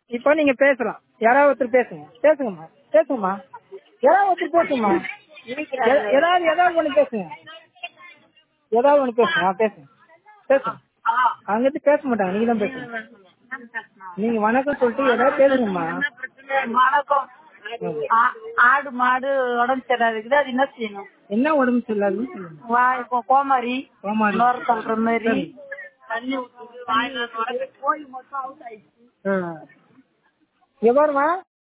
இப்போ நீங்க பேசலாம் யாராவது ஒருத்தர் பேசுங்க பேசுங்கம்மா பேசுங்கம்மா யாராவது ஒருத்தர் பேசுங்கம்மா எ- ஏதாவது ஏதாவது ஒண்ணு பேசுங்க ஏதாவது ஒண்ணு பேசுங்க ஆ, பேசுங்க பேசுங்க அங்கிட்டு பேச மாட்டாங்க நீங்க தான் பேசுங்க நீங்க வணக்கம் சொல்லிட்டு ஏதாவது பேசுங்கம்மா வணக்கம் ஆ- ஆடு மாடு உடம்பு சரியில்லாத இருக்குது அது என்ன செய்யணும் என்ன உடம்பு சரியில்லாதுன்னு சொல்லுங்க வா இப்போ கோமாரி கோமாரி. நோர தள்ளுற மாதிரி சரி. தண்ணி ஊத்துது வாயில நுர கோழி மொத்தம் அவுட் ஆயிடுச்சு ஆ. எவ்வாறுமா